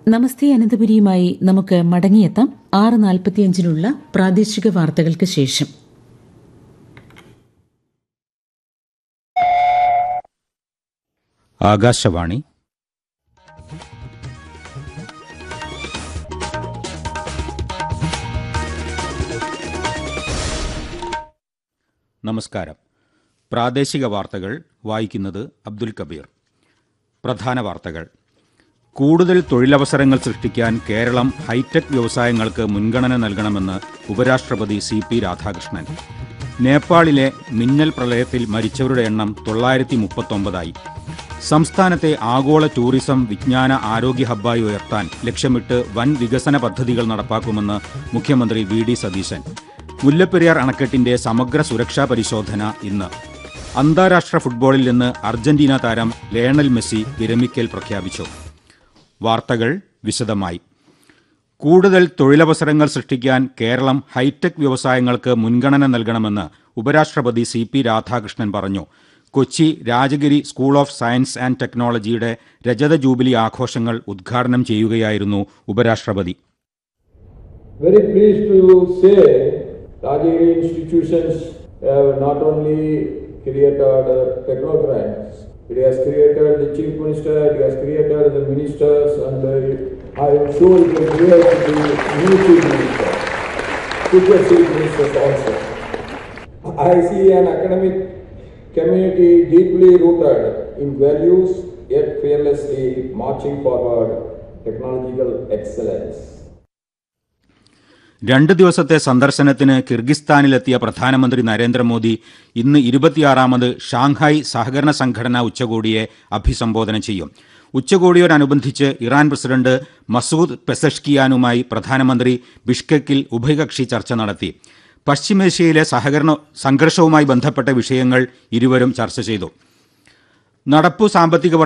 നമസ്തേ അനന്തപുരിയുമായി നമുക്ക് മടങ്ങിയെത്താം ആറ് നാൽപ്പത്തിയഞ്ചിനുള്ള പ്രാദേശിക വാർത്തകൾക്ക് ശേഷം ആകാശവാണി നമസ്കാരം പ്രാദേശിക വാർത്തകൾ വായിക്കുന്നത് അബ്ദുൽ കബീർ പ്രധാന വാർത്തകൾ കൂടുതൽ തൊഴിലവസരങ്ങൾ സൃഷ്ടിക്കാൻ കേരളം ഹൈടെക് വ്യവസായങ്ങൾക്ക് മുൻഗണന നൽകണമെന്ന് ഉപരാഷ്ട്രപതി സി പി രാധാകൃഷ്ണൻ നേപ്പാളിലെ മിന്നൽ പ്രളയത്തിൽ മരിച്ചവരുടെ എണ്ണം തൊള്ളായിരത്തി മുപ്പത്തൊമ്പതായി സംസ്ഥാനത്തെ ആഗോള ടൂറിസം വിജ്ഞാന ആരോഗ്യ ഹബ്ബായി ഉയർത്താൻ ലക്ഷ്യമിട്ട് വൻ വികസന പദ്ധതികൾ നടപ്പാക്കുമെന്ന് മുഖ്യമന്ത്രി വി ഡി സതീശൻ മുല്ലപ്പെരിയാർ അണക്കെട്ടിന്റെ സമഗ്ര സുരക്ഷാ പരിശോധന ഇന്ന് അന്താരാഷ്ട്ര ഫുട്ബോളിൽ നിന്ന് അർജന്റീന താരം ലയണൽ മെസ്സി വിരമിക്കൽ പ്രഖ്യാപിച്ചു വാർത്തകൾ വിശദമായി കൂടുതൽ തൊഴിലവസരങ്ങൾ സൃഷ്ടിക്കാൻ കേരളം ഹൈടെക് വ്യവസായങ്ങൾക്ക് മുൻഗണന നൽകണമെന്ന് ഉപരാഷ്ട്രപതി സി പി രാധാകൃഷ്ണൻ പറഞ്ഞു Kochi Rajagiri school of science and ടെക്നോളജിയുടെ രജത ജൂബിലി ആഘോഷങ്ങൾ ഉദ്ഘാടനം ചെയ്യുകയായിരുന്നു ഉപരാഷ്ട്രപതി Very pleased to say Rajagiri institutions have not only created uh, technocrats, it has created the chief minister, it has created the ministers, and uh, I am sure it will create the new chief minister, future chief ministers also. I see an academic community deeply rooted in values yet fearlessly marching forward technological excellence. രണ്ട് ദിവസത്തെ സന്ദർശനത്തിന് കിർഗിസ്ഥാനിലെത്തിയ പ്രധാനമന്ത്രി നരേന്ദ്രമോദി ഇന്ന് ഇരുപത്തിയാറാമത് Shanghai സഹകരണ സംഘടനാ ഉച്ചകോടിയെ അഭിസംബോധന ചെയ്യും ഉച്ചകോടിയോടനുബന്ധിച്ച് ഇറാൻ പ്രസിഡന്റ് മസൂദ് പെസഷ്കിയാനുമായി പ്രധാനമന്ത്രി ബിഷ്കെക്കിൽ ഉഭയകക്ഷി ചർച്ച നടത്തി പശ്ചിമേഷ്യയിലെ സഹകരണ സംഘർഷവുമായി ബന്ധപ്പെട്ട വിഷയങ്ങൾ ഇരുവരും ചർച്ച ചെയ്തു നടപ്പു സാമ്പത്തിക